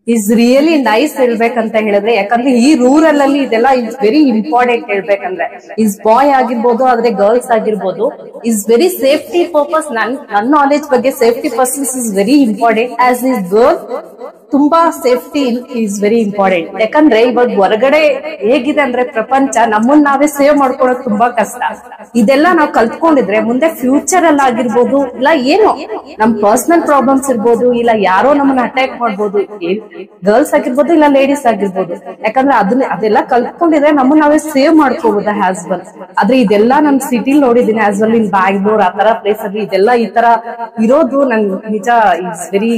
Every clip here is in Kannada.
ಇಸ್ ರಿಯಲಿ ನೈಸ್ ಹೇಳ್ಬೇಕಂತ ಹೇಳಿದ್ರೆ ಯಾಕಂದ್ರೆ ಈ ರೂರಲ್ ಅಲ್ಲಿ ಇದೆಲ್ಲ ಇಸ್ ವೆರಿ ಇಂಪಾರ್ಟೆಂಟ್ ಹೇಳ್ಬೇಕಂದ್ರೆ ಇಸ್ ಬಾಯ್ ಆಗಿರ್ಬೋದು ಆದ್ರೆ ಗರ್ಲ್ಸ್ ಆಗಿರ್ಬೋದು ಇಸ್ ವೆರಿ ಸೇಫ್ಟಿ ಪರ್ಪಸ್ ನನ್ ನನ್ನ ನಾಲೆಜ್ ಬಗ್ಗೆ safety persons is very important as is girl ತುಂಬಾ ಸೇಫ್ಟಿ ಇಸ್ ವೆರಿ ಇಂಪಾರ್ಟೆಂಟ್ ಯಾಕಂದ್ರೆ ಇವಾಗ ಹೊರಗಡೆ ಹೇಗಿದೆ ಅಂದ್ರೆ ಪ್ರಪಂಚ ನಮ್ಮನ್ನ ನಾವೇ ಸೇವ್ ಮಾಡ್ಕೊಳ್ಳೋದು ತುಂಬಾ ಕಷ್ಟ ಇದೆಲ್ಲ ನಾವು ಕಲ್ತ್ಕೊಂಡಿದ್ರೆ ಮುಂದೆ ಫ್ಯೂಚರ್ ಅಲ್ಲಿ ಆಗಿರ್ಬೋದು ಇಲ್ಲ ಏನು ನಮ್ ಪರ್ಸನಲ್ ಪ್ರಾಬ್ಲಮ್ಸ್ ಇರ್ಬೋದು ಇಲ್ಲ ಯಾರೋ ನಮ್ಮನ್ನ ಅಟ್ಯಾಕ್ ಮಾಡ್ಬೋದು ಗರ್ಲ್ಸ್ ಆಗಿರ್ಬೋದು ಇಲ್ಲ ಲೇಡೀಸ್ ಆಗಿರ್ಬೋದು ಯಾಕಂದ್ರೆ ಅದನ್ನ ಅದೆಲ್ಲ ಕಲ್ತ್ಕೊಂಡಿದ್ರೆ ನಮ್ಮನ್ನ ನಾವೇ ಸೇವ್ ಮಾಡ್ಕೋಬಹುದು ಹ್ಯಾಸ್ ವೆಲ್ ಆದ್ರೆ ಇದೆಲ್ಲ ನಮ್ ಸಿಟಿ ನೋಡಿದೀನಿ ಆಸ್ ವೆಲ್ ಇನ್ ಬ್ಯಾಂಗ್ಳೂರ್ ಆ ತರ ಪ್ಲೇಸ್ ಅಲ್ಲಿ ಇದೆಲ್ಲ ಈ ತರ ಇರೋದು ನನ್ ನಿಜ ಇಸ್ ವೆರಿ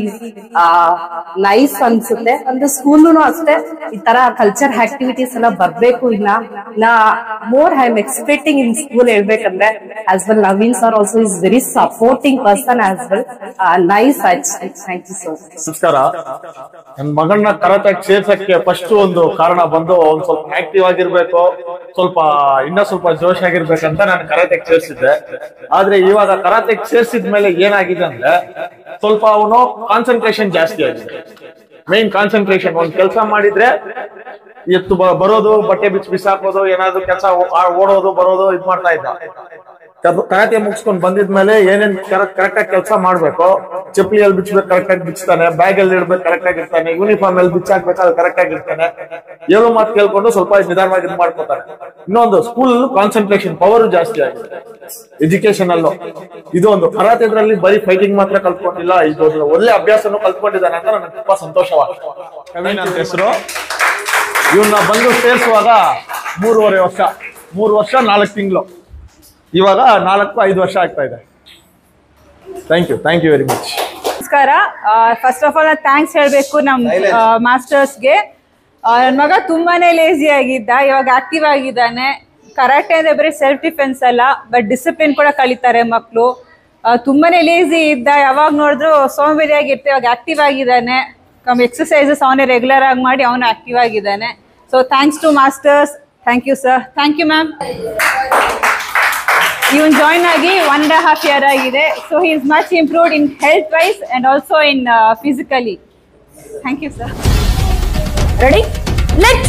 ನೈಸ್ ಅನ್ಸುತ್ತೆ ಅಂದ್ರೆ ಸ್ಕೂಲ್ನು ಅಷ್ಟೇ ಈ ತರ ಕಲ್ಚರ್ ಆಕ್ಟಿವಿಟೀಸ್ ಎಲ್ಲ ಬರ್ಬೇಕು ಇನ್ನ ನಾ more I am expecting in school ಹೇಳ್ಬೇಕಂದ್ರೆ as well Naveen sir also is very supporting person as well nice thank you so much ನಮಸ್ಕಾರ ನನ್ನ ಮಗನ್ನ ಕರಾಟೆಗೆ ಸೇರ್ಸಕ್ಕೆ ಫಸ್ಟ್ ಒಂದು ಕಾರಣ ಬಂದು ಒಂದ್ ಸ್ವಲ್ಪ ಆಕ್ಟಿವ್ ಆಗಿರ್ಬೇಕು ಸ್ವಲ್ಪ ಇನ್ನ ಸ್ವಲ್ಪ ಜೋಶ್ ಆಗಿರ್ಬೇಕಂತ ನಾನು ಕರಾಟೆಗೆ ಸೇರ್ಸಿದ್ದೆ ಆದ್ರೆ ಇವಾಗ ಕರಾಟೆಗೆ ಸೇರ್ಸಿದ ಮೇಲೆ ಏನಾಗಿದೆ ಅಂದ್ರೆ ಸ್ವಲ್ಪ ಅವನು ಕಾನ್ಸಂಟ್ರೇಷನ್ ಜಾಸ್ತಿ ಆಗಿದೆ ಮೇನ್ ಕಾನ್ಸಂಟ್ರೇಷನ್ ಒಂದ್ ಕೆಲಸ ಮಾಡಿದ್ರೆ ಎತ್ತು ಬ- ಬರೋದು ಬಟ್ಟೆ ಬಿಚ್ಚಿ ಬಿಸಾಕೋದು ಏನಾದ್ರು ಕೆಲಸ ಓಡೋದು ಬರೋದು ಇದ್ ಮಾಡ್ತಾ ಇದ್ದ ಕರ- ಕರಾಟೆ ಮುಗಿಸ್ಕೊಂಡ್ ಬಂದಿದ್ಮೇಲೆ ಏನೇನ್ ಕರೆಕ್ಟ್ ಆಗಿ ಕೆಲಸ ಮಾಡ್ಬೇಕು ಚಪ್ಪಲಿಯಲ್ಲಿ ಬಿಚ್ಚಬೇಕು ಕರೆಕ್ಟ್ ಆಗಿ ಬಿಚ್ತಾನೆ ಬ್ಯಾಗ್ ಅಲ್ಲಿ ಇಡ್ಬೇಕು ಕರೆಕ್ಟ್ ಆಗಿ ಇರ್ತಾನೆ ಯೂನಿಫಾರ್ಮ್ ಅಲ್ಲಿ ಬಿಚ್ಚಾಕ್ಬೇಕು ಅದು ಕರೆಕ್ಟ್ ಆಗಿ ಇರ್ತಾನೆ ಹೇಳೋ ಮಾತು ಕೇಳ್ಕೊಂಡು ಸ್ವಲ್ಪ ನಿಧಾನವಾಗಿ ಇದ್ ಮಾಡ್ಕೋತಾನೆ ಇನ್ನೊಂದು ಸ್ಕೂಲ್ ಕಾನ್ಸಂಟ್ರೇಷನ್ ಪವರ್ ಜಾಸ್ತಿ ಆಗಿದೆ ಎಜುಕೇಶನ್ ಅಲ್ಲೂ ಇದು ಒಂದು ಕರಾಟೆದ್ರಲ್ಲಿ ಬರೀ ಫೈಟಿಂಗ್ ಮಾತ್ರ ಕಲ್ತ್ಕೊಂಡಿಲ್ಲ ಇದು ಒಂದು ಒಳ್ಳೆ ಅಭ್ಯಾಸನೂ ಕಲ್ತ್ಕೊಂಡಿದ್ದಾನೆ ಅಂತ ನನಗೆ ತುಂಬಾ ಸಂತೋಷವಾಗ್ತದೆ ಕವಿನ್ ಅಂತ ಹೆಸರು ಇವನ್ನ ಬಂದು ಸೇರಿಸುವಾಗ ಮೂರುವರೆ ವರ್ಷ ಮೂರು ವರ್ಷ ನಾಲ್ಕು ತಿಂಗಳು ಇವಾಗ ನಾಲ್ಕು ಐದು ವರ್ಷ ಆಗ್ತಾ ಇದೆ thank you thank you very much ನಮಸ್ಕಾರ ಫಸ್ಟ್ ಆಫ್ ಆಲ್ ಥ್ಯಾಂಕ್ಸ್ ಹೇಳಬೇಕು ನಮ್ಮ ಮಾಸ್ಟರ್ಸ್ಗೆ ನನ್ನ ಮಗ ತುಂಬಾನೇ ಲೇಸಿ ಆಗಿದ್ದ ಇವಾಗ ಆಕ್ಟಿವ್ ಆಗಿದ್ದಾನೆ ಕರಾಟೆ ಅಂದ್ರೆ ಬರೀ ಸೆಲ್ಫ್ ಡಿಫೆನ್ಸ್ ಅಲ್ಲ ಬಟ್ ಡಿಸಿಪ್ಲಿನ್ ಕೂಡ ಕಲಿತಾರೆ ಮಕ್ಕಳು ತುಂಬಾನೇ ಲೇಸಿ ಇದ್ದ ಯಾವಾಗ ನೋಡಿದ್ರು ಸೋಂಬೇರಿಯಾಗಿರ್ತೆ ಇವಾಗ ಆಕ್ಟಿವ್ ಆಗಿದ್ದಾನೆ ಎಕ್ಸಸೈಸಸ್ ಅವನೇ ರೆಗ್ಯುಲರ್ ಆಗಿ ಮಾಡಿ ಅವನು ಆಕ್ಟಿವ್ ಆಗಿದ್ದಾನೆ so thanks to masters thank you sir thank you ma'am ಇವನ್ ಜಾಯ್ನ್ ಆಗಿ ಒನ್ ಅಂಡ್ ಹಾಫ್ ಇಯರ್ ಆಗಿದೆ so he is much improved in health wise and also in physically thank you sir Ready? Let.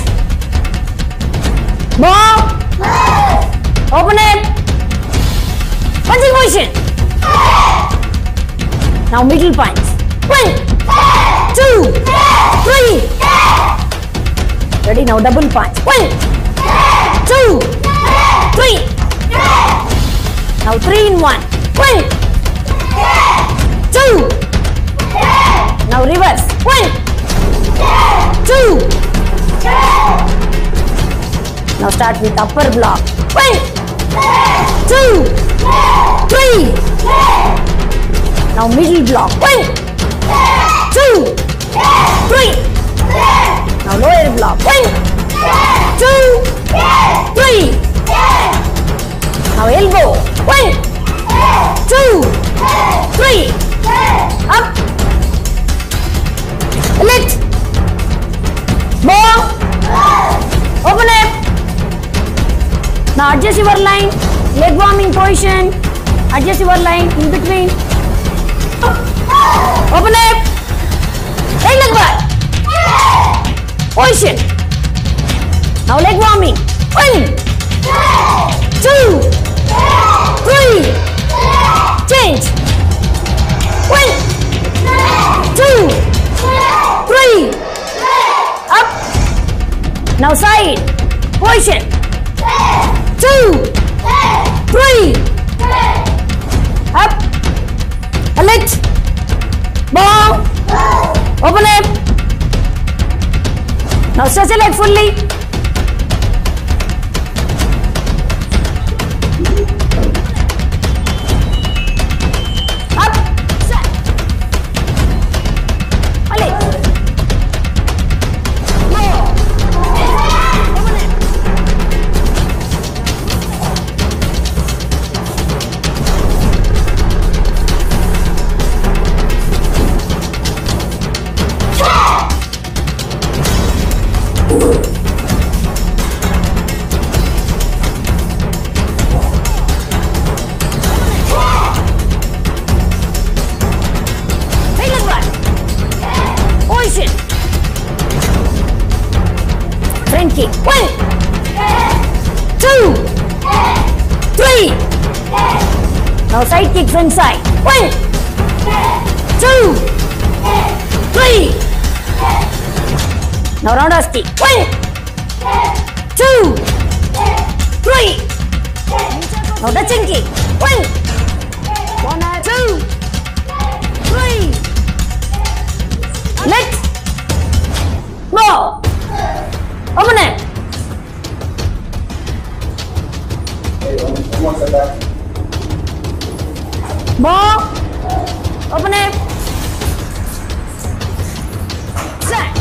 Bomb. Open it. Punching position. Now middle punch. One, two, three. Ready? Now double punch. One, two, three. Now three in one. One, two. Now reverse. One, two. Now start with upper block. One, two, three. Now middle block. One, two, three. Now lower block. One, two, three. Now elbow. One, two, three. Up. Lift. Ball. Open it. Now adjust your line. Leg warming position. Adjust your line in between. Open it. Right leg back. Position. Now leg warming. One, two, three. Change. One, two, three. Up. Now side. Position. Two, three. Up. Lift. Ball. Open it. Now stretch your leg fully. Up. Set. Lift. More. Open it. kick. One, two, three. Now side kick front side. One, two, three. Now roundhouse kick. One, two, three. Now touching kick. One, one, two, three. Let's go. Open it. Ball. Open it. Set.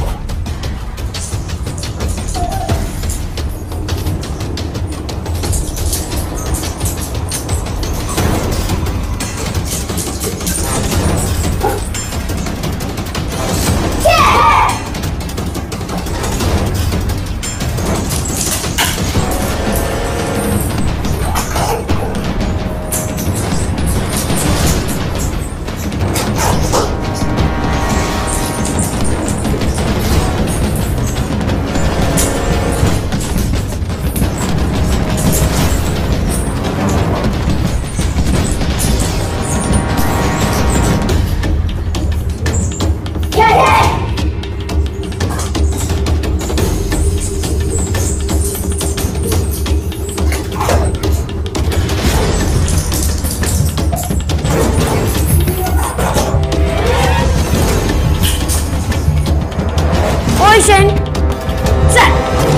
Position. Set.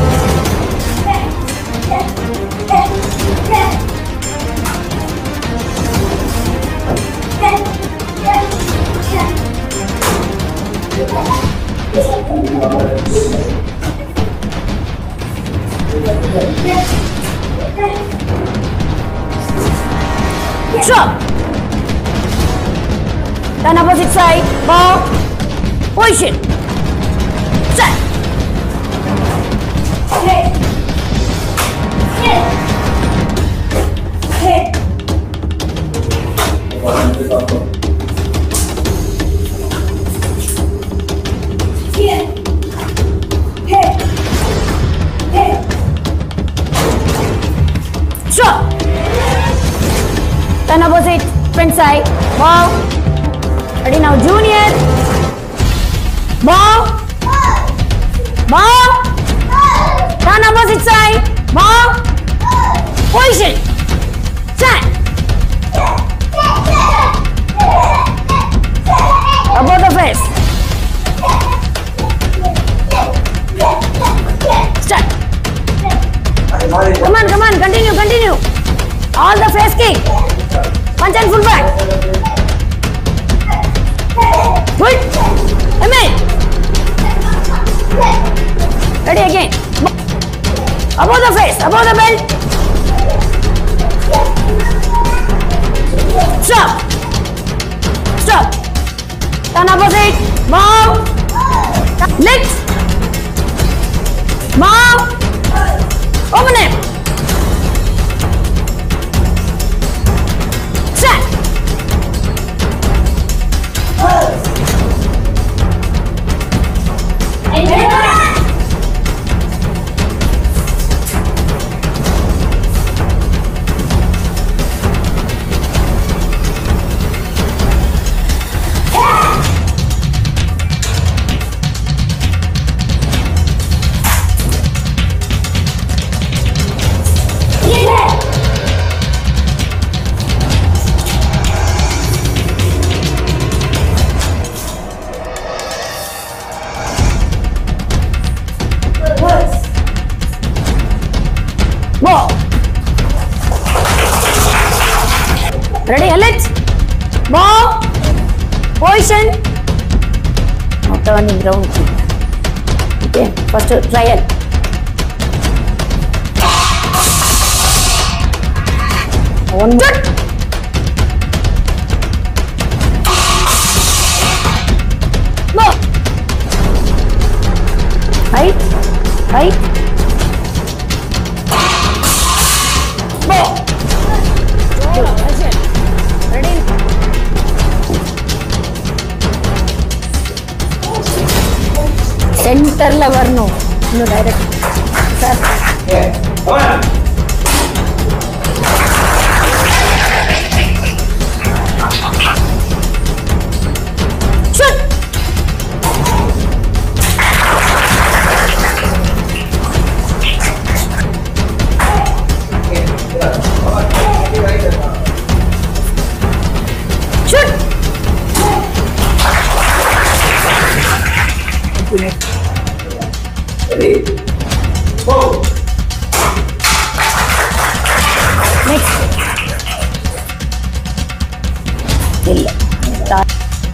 Drop. Turn opposite side. Ball. Position. Set. Drop. Turn opposite front side. Ball. Ready now, junior. Ball. Ball. Turn opposite side. Ball. Position. Set. Above the face. Start. Come on, come on, continue, continue. All the face kick. Punch and full back. Good. Amen. Ready again. Above the face, above the belt. Stop. Stop. Turn opposite. Move. Legs. Move. Open it. Set. Go. Ready, Alex? Bow. Position. Now turning round kick. Okay, first trial. One more. Go. Height. Height. Go. Good. That's it. Ready? ಸೆಂಟರ್ಲ ಬರ್ನು ಇನ್ನು ಡೈರೆಕ್ಟ್ Shoot! Shoot! Next. ಇಲ್ಲ ತಾ-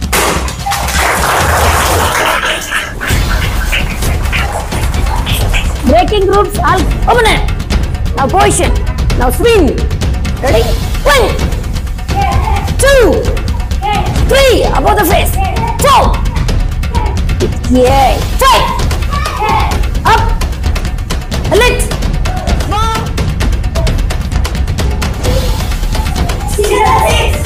Breaking groups all opponent. Now position. Now swing. Ready? One, two, three. Above the face. Four. Yeah. Five. Up. Lift. One. Six.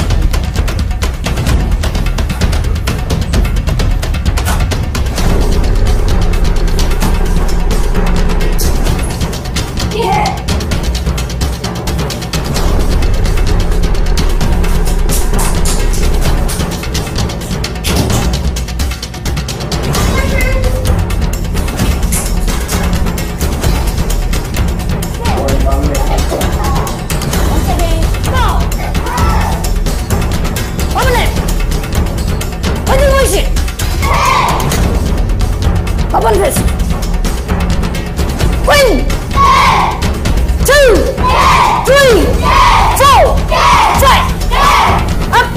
Once again. Go. Opponent. Holding position. Open fist. One. Two. Three. Four. Five. Up.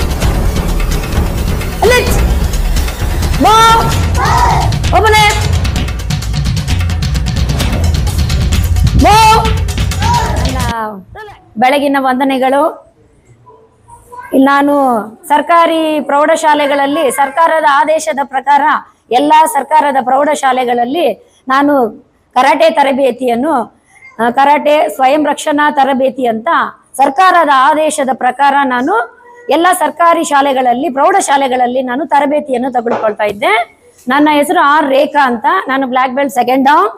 Lift. More. Opponent. More. ನನ್ನ ಬೆಳಗಿನ ವಂದನೆಗಳು ಇಲ್ಲಿ ನಾನು ಸರ್ಕಾರಿ ಪ್ರೌಢಶಾಲೆಗಳಲ್ಲಿ ಸರ್ಕಾರದ ಆದೇಶದ ಪ್ರಕಾರ ಎಲ್ಲ ಸರ್ಕಾರದ ಪ್ರೌಢಶಾಲೆಗಳಲ್ಲಿ ನಾನು ಕರಾಟೆ ತರಬೇತಿಯನ್ನು ಆ, ಕರಾಟೆ ಸ್ವಯಂ ರಕ್ಷಣಾ ತರಬೇತಿ ಅಂತ ಸರ್ಕಾರದ ಆದೇಶದ ಪ್ರಕಾರ ನಾನು ಎಲ್ಲ ಸರ್ಕಾರಿ ಶಾಲೆಗಳಲ್ಲಿ ಪ್ರೌಢಶಾಲೆಗಳಲ್ಲಿ ನಾನು ತರಬೇತಿಯನ್ನು ತೆಗೆದುಕೊಳ್ತಾ ಇದ್ದೆ ನನ್ನ ಹೆಸರು ಆರ್ ರೇಖಾ ಅಂತ ನಾನು ಬ್ಲ್ಯಾಕ್ ಬೆಲ್ಟ್ ಸೆಕೆಂಡ್ ಡೌನ್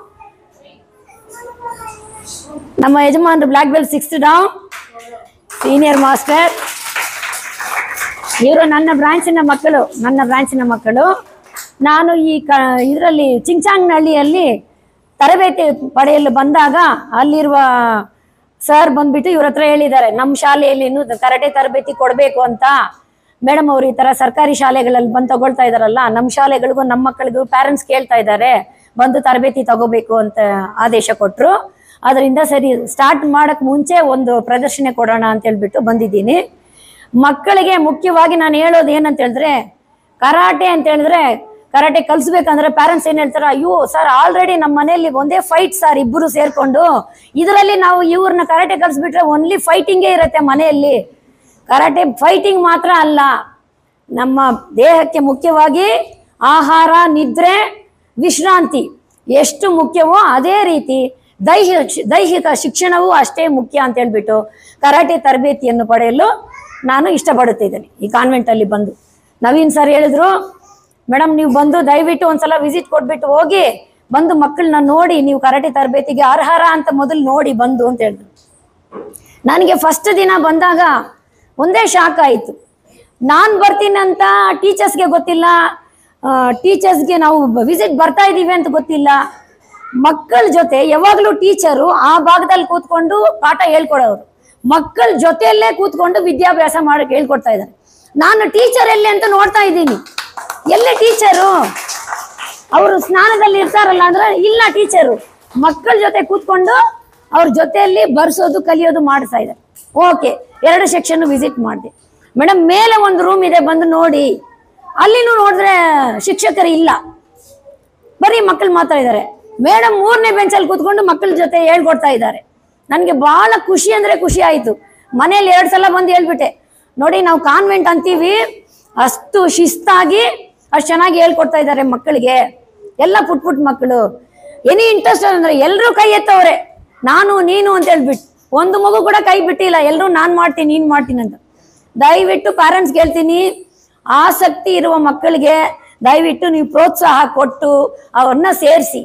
ನಮ್ಮ ಯಜಮಾನ್ರು black belt sixth dan senior master ಇವರು ನನ್ನ ಬ್ರಾಂಚಿನ ಮಕ್ಕಳು ನನ್ನ ಬ್ರಾಂಚಿನ ಮಕ್ಕಳು ನಾನು ಈ ಕ ಇದರಲ್ಲಿ ಚಿಂಚಾಂಗ್ನಹಳ್ಳಿಯಲ್ಲಿ ತರಬೇತಿ ಪಡೆಯಲು ಬಂದಾಗ ಅಲ್ಲಿರುವ ಸರ್ ಬಂದ್ಬಿಟ್ಟು ಇವ್ರ ಹತ್ರ ಹೇಳಿದ್ದಾರೆ ನಮ್ಮ ಶಾಲೆಯಲ್ಲಿ ಇನ್ನೂ ಕರಾಟೆ ತರಬೇತಿ ಕೊಡಬೇಕು ಅಂತ ಮೇಡಮ್ ಅವರು ಈ ಥರ ಸರ್ಕಾರಿ ಶಾಲೆಗಳಲ್ಲಿ ಬಂದು ತಗೊಳ್ತಾ ಇದಾರಲ್ಲ ನಮ್ಮ ಶಾಲೆಗಳಿಗೂ ನಮ್ಮ ಮಕ್ಕಳಿಗೂ ಪ್ಯಾರೆಂಟ್ಸ್ ಕೇಳ್ತಾ ಇದ್ದಾರೆ ಬಂದು ತರಬೇತಿ ತಗೋಬೇಕು ಅಂತ ಆದೇಶ ಕೊಟ್ಟರು ಅದರಿಂದ ಸರಿ ಸ್ಟಾರ್ಟ್ ಮಾಡಕ್ ಮುಂಚೆ ಒಂದು ಪ್ರದರ್ಶನ ಕೊಡೋಣ ಅಂತ ಹೇಳ್ಬಿಟ್ಟು ಬಂದಿದ್ದೀನಿ ಮಕ್ಕಳಿಗೆ ಮುಖ್ಯವಾಗಿ ನಾನು ಹೇಳೋದು ಏನಂತ ಹೇಳಿದ್ರೆ ಕರಾಟೆ ಅಂತ ಹೇಳಿದ್ರೆ ಕರಾಟೆ ಕಲಿಸ್ಬೇಕಂದ್ರೆ ಪ್ಯಾರೆಂಟ್ಸ್ ಏನ್ ಹೇಳ್ತಾರೆ ಅಯ್ಯೋ ಸರ್ ಆಲ್ರೆಡಿ ನಮ್ಮ ಮನೆಯಲ್ಲಿ ಒಂದೇ ಫೈಟ್ ಸರ್ ಇಬ್ಬರು ಸೇರ್ಕೊಂಡು ಇದರಲ್ಲಿ ನಾವು ಇವ್ರನ್ನ ಕರಾಟೆ ಕಲಿಸ್ಬಿಟ್ರೆ ಓನ್ಲಿ ಫೈಟಿಂಗೇ ಇರುತ್ತೆ ಮನೆಯಲ್ಲಿ ಕರಾಟೆ ಫೈಟಿಂಗ್ ಮಾತ್ರ ಅಲ್ಲ ನಮ್ಮ ದೇಹಕ್ಕೆ ಮುಖ್ಯವಾಗಿ ಆಹಾರ ನಿದ್ರೆ ವಿಶ್ರಾಂತಿ ಎಷ್ಟು ಮುಖ್ಯವೋ ಅದೇ ರೀತಿ ದೈಹಿಕ ದೈಹಿಕ ಶಿಕ್ಷಣವೂ ಅಷ್ಟೇ ಮುಖ್ಯ ಅಂತ ಹೇಳ್ಬಿಟ್ಟು ಕರಾಟೆ ತರಬೇತಿಯನ್ನು ಪಡೆಯಲು ನಾನು ಇಷ್ಟಪಡುತ್ತಿದ್ದೇನೆ ಈ ಕಾನ್ವೆಂಟಲ್ಲಿ ಬಂದು ನವೀನ್ ಸರ್ ಹೇಳಿದ್ರು ಮೇಡಮ್ ನೀವು ಬಂದು ದಯವಿಟ್ಟು ಒಂದ್ಸಲ ವಿಸಿಟ್ ಕೊಟ್ಬಿಟ್ಟು ಹೋಗಿ ಬಂದು ಮಕ್ಕಳನ್ನ ನೋಡಿ ನೀವು ಕರಾಟೆ ತರಬೇತಿಗೆ ಅರ್ಹರ ಅಂತ ಮೊದಲು ನೋಡಿ ಬಂದು ಅಂತ ಹೇಳಿದ್ರು ನನಗೆ ಫಸ್ಟ್ ದಿನ ಬಂದಾಗ ಒಂದೇ ಶಾಕ್ ಆಯಿತು ನಾನು ಬರ್ತೀನಂತ ಟೀಚರ್ಸ್ಗೆ ಗೊತ್ತಿಲ್ಲ ಟೀಚರ್ಸ್ಗೆ ನಾವು ವಿಸಿಟ್ ಬರ್ತಾ ಇದ್ದೀವಿ ಅಂತ ಗೊತ್ತಿಲ್ಲ ಮಕ್ಕಳ ಜೊತೆ ಯಾವಾಗಲೂ ಟೀಚರು ಆ ಭಾಗದಲ್ಲಿ ಕೂತ್ಕೊಂಡು ಪಾಠ ಹೇಳ್ಕೊಡೋರು ಮಕ್ಕಳ ಜೊತೆಯಲ್ಲೇ ಕೂತ್ಕೊಂಡು ವಿದ್ಯಾಭ್ಯಾಸ ಮಾಡಕ್ಕೆ ಹೇಳ್ಕೊಡ್ತಾ ಇದ್ದಾರೆ ನಾನು ಟೀಚರ್ ಎಲ್ಲಿ ಅಂತ ನೋಡ್ತಾ ಇದ್ದೀನಿ ಎಲ್ಲೇ ಟೀಚರು ಅವರು ಸ್ನಾನದಲ್ಲಿ ಇರ್ತಾರಲ್ಲ ಅಂದ್ರೆ ಇಲ್ಲ ಟೀಚರು ಮಕ್ಕಳ ಜೊತೆ ಕೂತ್ಕೊಂಡು ಅವ್ರ ಜೊತೆಯಲ್ಲಿ ಬರ್ಸೋದು ಕಲಿಯೋದು ಮಾಡಿಸ್ತಾ ಇದ್ದಾರೆ ಓಕೆ ಎರಡು ಸೆಕ್ಷನ್ ವಿಸಿಟ್ ಮಾಡಿದೆ ಮೇಡಮ್ ಮೇಲೆ ಒಂದು ರೂಮ್ ಇದೆ ಬಂದು ನೋಡಿ ಅಲ್ಲಿನೂ ನೋಡಿದ್ರೆ ಶಿಕ್ಷಕರು ಇಲ್ಲ ಬರೀ ಮಕ್ಕಳು ಮಾತ್ರ ಇದ್ದಾರೆ ಮೇಡಮ್ ಮೂರನೇ ಬೆಂಚಲ್ಲಿ ಕೂತ್ಕೊಂಡು ಮಕ್ಕಳ ಜೊತೆ ಹೇಳ್ಕೊಡ್ತಾ ಇದ್ದಾರೆ ನನಗೆ ಬಹಳ ಖುಷಿ ಅಂದ್ರೆ ಖುಷಿ ಆಯಿತು ಮನೇಲಿ ಎರಡು ಸಲ ಬಂದು ಹೇಳ್ಬಿಟ್ಟೆ ನೋಡಿ ನಾವು ಕಾನ್ವೆಂಟ್ ಅಂತೀವಿ ಅಷ್ಟು ಶಿಸ್ತಾಗಿ ಅಷ್ಟು ಚೆನ್ನಾಗಿ ಹೇಳ್ಕೊಡ್ತಾ ಇದ್ದಾರೆ ಮಕ್ಕಳಿಗೆ ಎಲ್ಲ ಪುಟ್ ಪುಟ್ ಮಕ್ಕಳು ಎನಿ ಇಂಟ್ರೆಸ್ಟ್ ಅಂದ್ರೆ ಎಲ್ಲರೂ ಕೈ ಎತ್ತವ್ರೆ ನಾನು ನೀನು ಅಂತ ಹೇಳ್ಬಿಟ್ಟು ಒಂದು ಮಗು ಕೂಡ ಕೈ ಬಿಟ್ಟಿಲ್ಲ ಎಲ್ಲರೂ ನಾನು ಮಾಡ್ತೀನಿ ನೀನು ಮಾಡ್ತೀನಿ ಅಂತ ದಯವಿಟ್ಟು ಪ್ಯಾರೆಂಟ್ಸ್ ಹೇಳ್ತೀನಿ ಆಸಕ್ತಿ ಇರುವ ಮಕ್ಕಳಿಗೆ ದಯವಿಟ್ಟು ನೀವು ಪ್ರೋತ್ಸಾಹ ಕೊಟ್ಟು ಅವ್ರನ್ನ ಸೇರಿಸಿ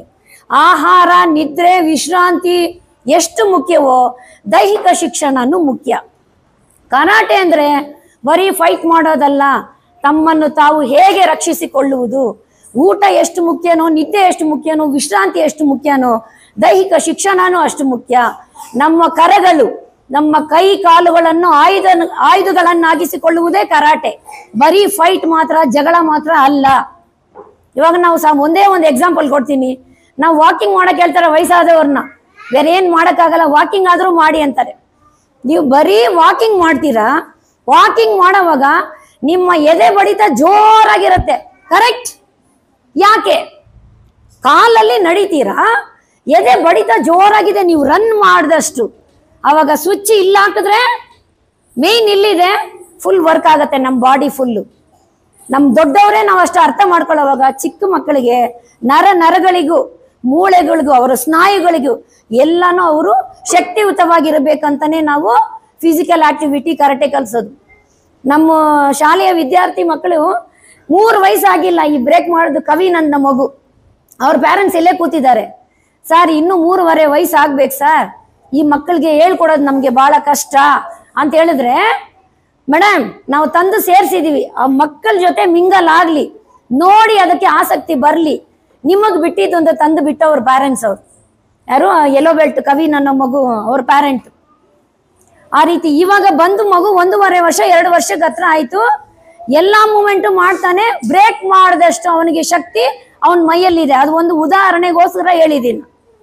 ಆಹಾರ ನಿದ್ರೆ ವಿಶ್ರಾಂತಿ ಎಷ್ಟು ಮುಖ್ಯವೋ ದೈಹಿಕ ಶಿಕ್ಷಣನೂ ಮುಖ್ಯ ಕರಾಟೆ ಅಂದರೆ ಬರೀ ಫೈಟ್ ಮಾಡೋದಲ್ಲ ತಮ್ಮನ್ನು ತಾವು ಹೇಗೆ ರಕ್ಷಿಸಿಕೊಳ್ಳುವುದು ಊಟ ಎಷ್ಟು ಮುಖ್ಯನೋ ನಿದ್ದೆ ಎಷ್ಟು ಮುಖ್ಯನೋ ವಿಶ್ರಾಂತಿ ಎಷ್ಟು ಮುಖ್ಯನೋ ದೈಹಿಕ ಶಿಕ್ಷಣನೂ ಅಷ್ಟು ಮುಖ್ಯ ನಮ್ಮ ಕರಗಳು ನಮ್ಮ ಕೈ ಕಾಲುಗಳನ್ನು ಆಯುಧ ಆಯುಧಗಳನ್ನಾಗಿಸಿಕೊಳ್ಳುವುದೇ ಕರಾಟೆ ಬರೀ ಫೈಟ್ ಮಾತ್ರ ಜಗಳ ಮಾತ್ರ ಅಲ್ಲ ಇವಾಗ ನಾವು ಸಹ ಒಂದೇ ಒಂದು ಎಕ್ಸಾಂಪಲ್ ಕೊಡ್ತೀನಿ ನಾವು ವಾಕಿಂಗ್ ಮಾಡಕ್ ಹೇಳ್ತಾರೆ ವಯಸ್ಸಾದವ್ರನ್ನ ಬೇರೆ ಏನು ಮಾಡೋಕ್ಕಾಗಲ್ಲ ವಾಕಿಂಗ್ ಆದರೂ ಮಾಡಿ ಅಂತಾರೆ ನೀವು ಬರೀ ವಾಕಿಂಗ್ ಮಾಡ್ತೀರಾ ವಾಕಿಂಗ್ ಮಾಡೋವಾಗ ನಿಮ್ಮ ಎದೆ ಬಡಿತ ಜೋರಾಗಿರುತ್ತೆ ಕರೆಕ್ಟ್ ಯಾಕೆ ಕಾಲಲ್ಲಿ ನಡೀತೀರಾ ಎದೆ ಬಡಿತ ಜೋರಾಗಿದೆ ನೀವು ರನ್ ಮಾಡಿದಷ್ಟು ಅವಾಗ ಸ್ವಿಚ್ ಇಲ್ಲ ಹಾಕಿದ್ರೆ ಮೇಯ್ನ್ ಇಲ್ಲಿದೆ ಫುಲ್ ವರ್ಕ್ ಆಗುತ್ತೆ ನಮ್ಮ ಬಾಡಿ ಫುಲ್ಲು ನಮ್ಮ ದೊಡ್ಡವರೇ ನಾವು ಅಷ್ಟು ಅರ್ಥ ಮಾಡ್ಕೊಳ್ಳೋವಾಗ ಚಿಕ್ಕ ಮಕ್ಕಳಿಗೆ ನರ ನರಗಳಿಗೂ ಮೂಳೆಗಳಿಗೂ ಅವರ ಸ್ನಾಯುಗಳಿಗೂ ಎಲ್ಲನೂ ಅವರು ಶಕ್ತಿಯುತವಾಗಿರಬೇಕಂತಾನೆ ನಾವು ಫಿಸಿಕಲ್ ಆಕ್ಟಿವಿಟಿ ಕರೆಕ್ಟೇ ಕಲಿಸೋದು ನಮ್ಮ ಶಾಲೆಯ ವಿದ್ಯಾರ್ಥಿ ಮಕ್ಕಳು ಮೂರು ವಯಸ್ಸಾಗಿಲ್ಲ ಈ ಬ್ರೇಕ್ ಮಾಡೋದು ಕವಿ ನನ್ನ ಮಗು ಅವ್ರ ಪ್ಯಾರೆಂಟ್ಸ್ ಇಲ್ಲೇ ಕೂತಿದ್ದಾರೆ ಸರ್ ಇನ್ನೂ ಮೂರುವರೆ ವಯಸ್ಸು ಆಗ್ಬೇಕು ಸರ್ ಈ ಮಕ್ಕಳಿಗೆ ಹೇಳ್ಕೊಡೋದು ನಮಗೆ ಬಹಳ ಕಷ್ಟ ಅಂತ ಹೇಳಿದ್ರೆ ಮೇಡಮ್ ನಾವು ತಂದು ಸೇರಿಸಿದೀವಿ ಆ ಮಕ್ಕಳ ಜೊತೆ ಮಿಂಗಲ್ ಆಗ್ಲಿ ನೋಡಿ ಅದಕ್ಕೆ ಆಸಕ್ತಿ ಬರಲಿ ನಿಮಗೆ ಬಿಟ್ಟಿದ್ದು ಅಂತ ತಂದು ಬಿಟ್ಟು ಅವ್ರ ಪ್ಯಾರೆಂಟ್ಸ್ ಅವ್ರು ಯಾರು ಯೆಲ್ಲೋ ಬೆಲ್ಟ್ ಕವಿ ನನ್ನ ಮಗು ಅವ್ರ ಪ್ಯಾರೆಂಟ್ ಆ ರೀತಿ ಇವಾಗ ಬಂದು ಮಗು ಒಂದೂವರೆ ವರ್ಷ ಎರಡು ವರ್ಷಕ್ಕೆ ಹತ್ರ ಆಯ್ತು ಎಲ್ಲಾ ಮೂಮೆಂಟು ಮಾಡ್ತಾನೆ ಬ್ರೇಕ್ ಮಾಡಿದಷ್ಟು ಅವನಿಗೆ ಶಕ್ತಿ ಅವನ ಮೈಯಲ್ಲಿದೆ ಅದು ಒಂದು ಉದಾಹರಣೆಗೋಸ್ಕರ ಹೇಳಿದ್ದೀನಿ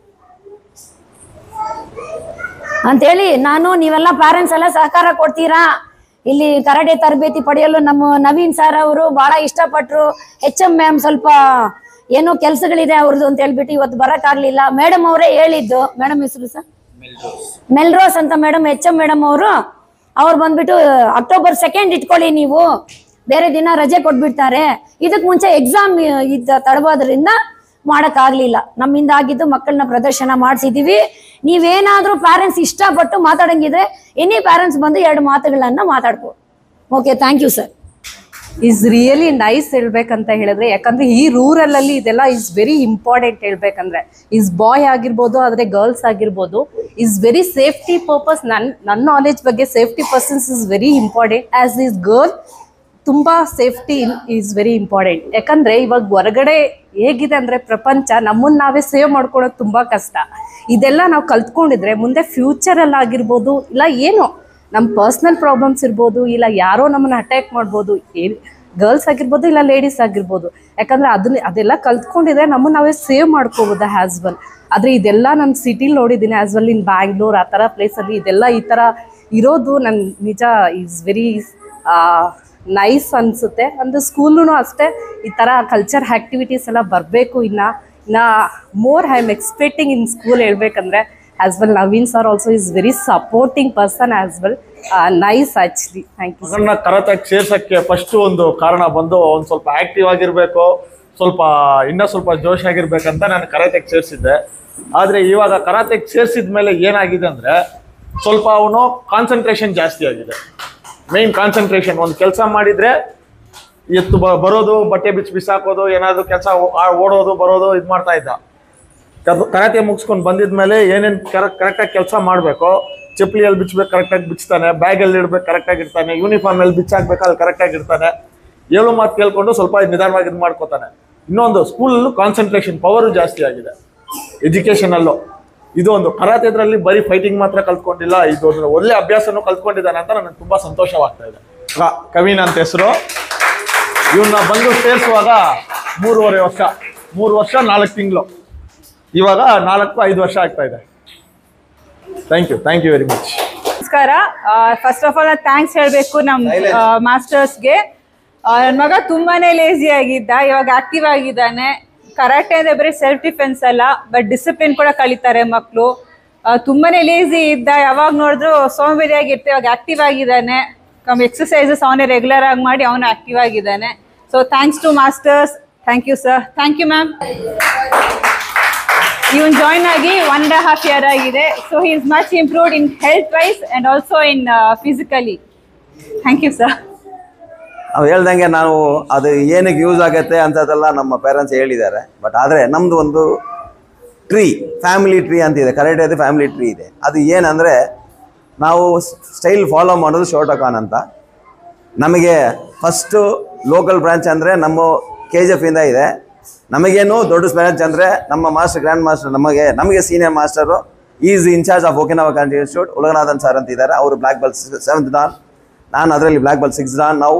ಅಂತೇಳಿ ನಾನು ನೀವೆಲ್ಲ ಪ್ಯಾರೆಂಟ್ಸ್ ಎಲ್ಲ ಸಹಕಾರ ಕೊಡ್ತೀರಾ ಇಲ್ಲಿ ಕರಾಟೆ ತರಬೇತಿ ಪಡೆಯಲು ನಮ್ಮ ನವೀನ್ ಸರ್ ಅವರು ಬಹಳ ಇಷ್ಟಪಟ್ರು ಎಚ್ ಎಂ ಮ್ಯಾಮ್ ಸ್ವಲ್ಪ ಏನೋ ಕೆಲಸಗಳಿದೆ ಅವ್ರದ್ದು ಅಂತ ಹೇಳ್ಬಿಟ್ಟು ಇವತ್ತು ಬರೋಕ್ಕಾಗ್ಲಿಲ್ಲ ಮೇಡಮ್ ಅವರೇ ಹೇಳಿದ್ದು ಮೇಡಮ್ ಹೆಸರು ಸರ್ ಮೆಲ್ರೋಸ್ ಅಂತ ಮೇಡಮ್ ಎಚ್ ಎಂ ಮೇಡಮ್ ಅವರು ಅವ್ರು ಬಂದ್ಬಿಟ್ಟು ಅಕ್ಟೋಬರ್ ಸೆಕೆಂಡ್ ಇಟ್ಕೊಳ್ಳಿ ನೀವು ಬೇರೆ ದಿನ ರಜೆ ಕೊಟ್ಬಿಡ್ತಾರೆ ಇದಕ್ಕೆ ಮುಂಚೆ ಎಕ್ಸಾಮ್ ಇದ್ದ ತಡವಾದ್ರಿಂದ ಮಾಡೋಕ್ಕಾಗಲಿಲ್ಲ ನಮ್ಮಿಂದ ಆಗಿದ್ದು ಮಕ್ಕಳನ್ನ ಪ್ರದರ್ಶನ ಮಾಡಿಸಿದ್ದೀವಿ ನೀವೇನಾದರೂ ಪ್ಯಾರೆಂಟ್ಸ್ ಇಷ್ಟಪಟ್ಟು ಮಾತಾಡಂಗಿದ್ರೆ ಎನಿ ಪ್ಯಾರೆಂಟ್ಸ್ ಬಂದು ಎರಡು ಮಾತುಗಳನ್ನ ಮಾತಾಡ್ಬೋದು okay thank you sir is really nice ಹೇಳ್ಬೇಕಂತ ಹೇಳಿದ್ರೆ ಯಾಕಂದ್ರೆ ಈ ರೂರಲ್ ಅಲ್ಲಿ ಇದೆಲ್ಲ ಇಸ್ ವೆರಿ ಇಂಪಾರ್ಟೆಂಟ್ ಹೇಳ್ಬೇಕಂದ್ರೆ ಇಸ್ ಬಾಯ್ ಆಗಿರ್ಬೋದು ಆದ್ರೆ ಗರ್ಲ್ಸ್ ಆಗಿರ್ಬೋದು ಇಸ್ ವೆರಿ ಸೇಫ್ಟಿ ಪರ್ಪಸ್ ನನ್ ನನ್ನ ನಾಲೆಜ್ ಬಗ್ಗೆ safety persons is very important as is girl ತುಂಬಾ ಸೇಫ್ಟಿ ಈಸ್ ವೆರಿ ಇಂಪಾರ್ಟೆಂಟ್ ಯಾಕಂದ್ರೆ ಇವಾಗ ಹೊರಗಡೆ ಹೇಗಿದೆ ಅಂದ್ರೆ ಪ್ರಪಂಚ ನಮ್ಮನ್ನ ನಾವೇ ಸೇವ್ ಮಾಡ್ಕೊಳ್ಳೋದು ತುಂಬಾ ಕಷ್ಟ ಇದೆಲ್ಲ ನಾವು ಕಲ್ತ್ಕೊಂಡಿದ್ರೆ ಮುಂದೆ ಫ್ಯೂಚರ್ ಅಲ್ಲಿ ಆಗಿರ್ಬೋದು ಇಲ್ಲ ಏನೋ ನಮ್ಮ ಪರ್ಸ್ನಲ್ ಪ್ರಾಬ್ಲಮ್ಸ್ ಇರ್ಬೋದು ಇಲ್ಲ ಯಾರೋ ನಮ್ಮನ್ನ ಅಟ್ಯಾಕ್ ಮಾಡ್ಬೋದು ಏನ್ ಗರ್ಲ್ಸ್ ಆಗಿರ್ಬೋದು ಇಲ್ಲ ಲೇಡೀಸ್ ಆಗಿರ್ಬೋದು ಯಾಕಂದ್ರೆ ಅದನ್ನ ಅದೆಲ್ಲ ಕಲ್ತ್ಕೊಂಡಿದ್ರೆ ನಮ್ಮನ್ನ ನಾವೇ ಸೇವ್ ಮಾಡ್ಕೋಬೋದು ಆ್ಯಸ್ ವೆಲ್ ಆದರೆ ಇದೆಲ್ಲ ನಾನು ಸಿಟಿಲಿ ನೋಡಿದ್ದೀನಿ ಆ್ಯಸ್ ವೆಲ್ ಇನ್ ಬ್ಯಾಂಗ್ಳೂರ್ ಆ ಥರ ಪ್ಲೇಸಲ್ಲಿ ಇದೆಲ್ಲ ಈ ಥರ ಇರೋದು ನನ್ ನಿಜ ಈಸ್ ವೆರಿ ನೈಸ್ ಅನಿಸುತ್ತೆ ಅಂದರೆ ಸ್ಕೂಲೂ ಅಷ್ಟೇ ಈ ಥರ ಕಲ್ಚರ್ ಆ್ಯಕ್ಟಿವಿಟೀಸ್ ಎಲ್ಲ ಬರಬೇಕು ಇನ್ನು ಇನ್ನು more I am expecting in school ಹೇಳ್ಬೇಕಂದ್ರೆ as well Naveen sir also is very supporting person as well nice actually thank you ಮಗನ್ನ ಕರಾಟೆಗೆ ಸೇರ್ಸಕ್ಕೆ ಫಸ್ಟ್ ಒಂದು ಕಾರಣ ಬಂದು ಒಂದು ಸ್ವಲ್ಪ ಆಕ್ಟಿವ್ ಆಗಿರ್ಬೇಕು ಸ್ವಲ್ಪ ಇನ್ನೂ ಸ್ವಲ್ಪ ಜೋಶ್ ಆಗಿರ್ಬೇಕಂತ ನಾನು ಕರಾಟೆಗೆ ಸೇರಿಸಿದ್ದೆ ಆದರೆ ಇವಾಗ ಕರಾಟೆಗೆ ಸೇರಿಸಿದ ಮೇಲೆ ಏನಾಗಿದೆ ಅಂದರೆ ಸ್ವಲ್ಪ ಅವನು ಕಾನ್ಸಂಟ್ರೇಷನ್ ಜಾಸ್ತಿ ಆಗಿದೆ ಮೇನ್ ಕಾನ್ಸಂಟ್ರೇಷನ್ ಒಂದು ಕೆಲಸ ಮಾಡಿದರೆ ಎತ್ತು ಬ ಬರೋದು ಬಟ್ಟೆ ಬಿಚ್ಚಿ ಬಿಸಾಕೋದು ಏನಾದರೂ ಕೆಲಸ ಓಡೋದು ಬರೋದು ಇದು ಮಾಡ್ತಾ ಇದ್ದ ಕರ್- ಕರಾಟೆ ಮುಗಿಸ್ಕೊಂಡು ಬಂದಿದ್ಮೇಲೆ ಏನೇನು ಕರೆಕ್ಟ್ ಕರೆಕ್ಟಾಗಿ ಕೆಲಸ ಮಾಡಬೇಕು ಚಪ್ಪಲಿಯಲ್ಲಿ ಬಿಚ್ಚಬೇಕು ಕರೆಕ್ಟಾಗಿ ಬಿಚ್ತಾನೆ ಬ್ಯಾಗಲ್ಲಿ ಇಡ್ಬೇಕು ಕರೆಕ್ಟಾಗಿ ಇರ್ತಾನೆ ಯೂನಿಫಾರ್ಮಲ್ಲಿ ಬಿಚ್ಚಾಕ್ಬೇಕು ಅಲ್ಲಿ ಕರೆಕ್ಟಾಗಿ ಇರ್ತಾನೆ ಏಳು ಮಾತು ಕೇಳ್ಕೊಂಡು ಸ್ವಲ್ಪ ನಿಧಾನವಾಗಿ ಇದು ಮಾಡ್ಕೋತಾನೆ ಇನ್ನೊಂದು ಸ್ಕೂಲಲ್ಲೂ ಕಾನ್ಸಂಟ್ರೇಷನ್ ಪವರು ಜಾಸ್ತಿ ಆಗಿದೆ ಎಜುಕೇಷನಲ್ಲೂ ಇದು ಒಂದು ಕರಾಟೆದ್ರಲ್ಲಿ ಬರೀ ಫೈಟಿಂಗ್ ಮಾತ್ರ ಕಲ್ತ್ಕೊಂಡಿಲ್ಲ ಇದು ಒಂದು ಒಳ್ಳೆ ಅಭ್ಯಾಸನೂ ಕಲ್ತ್ಕೊಂಡಿದ್ದಾನೆ ಅಂತ ನನಗೆ ತುಂಬ ಸಂತೋಷವಾಗ್ತಾ ಇದೆ ಕ- ಕವಿನ್ ಅಂತ ಹೆಸರು ಇವನ್ನ ಬಂದು ಸೇರಿಸುವಾಗ ಮೂರುವರೆ ವರ್ಷ ಮೂರು ವರ್ಷ ನಾಲ್ಕು ತಿಂಗಳು ಇವಾಗ ನಾಲ್ಕು ಐದು ವರ್ಷ ಆಗ್ತಾ ಇದೆ thank you thank you very much ನಮಸ್ಕಾರ ಫಸ್ಟ್ ಆಫ್ ಆಲ್ ಥ್ಯಾಂಕ್ಸ್ ಹೇಳಬೇಕು ನಮ್ಮ ಮಾಸ್ಟರ್ಸ್ಗೆ ನನ್ನ ಮಗ ತುಂಬಾನೇ ಲೇಸಿ ಆಗಿದ್ದ ಇವಾಗ ಆಕ್ಟಿವ್ ಆಗಿದ್ದಾನೆ ಕರಾಟೆ ಅಂದ್ರೆ ಬರೀ ಸೆಲ್ಫ್ ಡಿಫೆನ್ಸ್ ಅಲ್ಲ ಬಟ್ ಡಿಸಿಪ್ಲಿನ್ ಕೂಡ ಕಲಿತಾರೆ ಮಕ್ಕಳು ತುಂಬಾನೇ ಲೇಸಿ ಇದ್ದ ಯಾವಾಗ ನೋಡಿದ್ರು ಸೋಂಬೇರಿಯಾಗಿರ್ತೆ ಇವಾಗ ಆಕ್ಟಿವ್ ಆಗಿದ್ದಾನೆ ಎಕ್ಸಸೈಸಸ್ ಅವನೇ ರೆಗ್ಯುಲರ್ ಆಗಿ ಮಾಡಿ ಅವನು ಆಕ್ಟಿವ್ ಆಗಿದ್ದಾನೆ so thanks to masters thank you sir thank you ma'am ಇವನ್ ಜಾಯ್ನ್ ಆಗಿ ಒನ್ ಅಂಡ್ ಹಾಫ್ ಇಯರ್ ಆಗಿದೆ so he is much improved in health wise and also in physically thank you sir ನಾವು ಹೇಳ್ದಂಗೆ ನಾವು ಅದು ಏನಕ್ಕೆ ಯೂಸ್ ಆಗುತ್ತೆ ಅಂಥದ್ದೆಲ್ಲ ನಮ್ಮ ಪೇರೆಂಟ್ಸ್ ಹೇಳಿದ್ದಾರೆ ಬಟ್ ಆದರೆ ನಮ್ಮದು ಒಂದು ಟ್ರೀ ಫ್ಯಾಮಿಲಿ ಟ್ರೀ ಅಂತ ಇದೆ ಕರೆಕ್ಟ್ ಇದೆ ಫ್ಯಾಮಿಲಿ ಟ್ರೀ ಇದೆ ಅದು ಏನಂದರೆ ನಾವು ಸ್ಟೈಲ್ ಫಾಲೋ ಮಾಡೋದು ಶೋಟಕಾನ್ ಅಂತ ನಮಗೆ ಫಸ್ಟು ಲೋಕಲ್ ಬ್ರಾಂಚ್ ಅಂದರೆ ನಮ್ಮ ಕೆ ಜಿ ಎಫ್ ಇಂದ ಇದೆ ನಮಗೇನು ದೊಡ್ಡ ಬ್ರಾಂಚ್ ಅಂದರೆ ನಮ್ಮ ಮಾಸ್ಟರ್ ಗ್ರ್ಯಾಂಡ್ ಮಾಸ್ಟರ್ ನಮಗೆ ನಮಗೆ senior master is incharge of Okinawa country institute Ulaganathan sir ಅಂತ ಇದ್ದಾರೆ ಅವರು ಬ್ಲ್ಯಾಕ್ ಬೆಲ್ಟ್ ಸೆವೆಂತ್ ಡಾನ್ ನಾನು ಅದರಲ್ಲಿ ಬ್ಲ್ಯಾಕ್ ಬೆಲ್ಟ್ ಸಿಕ್ಸ್ ಡಾನ್ ನಾವು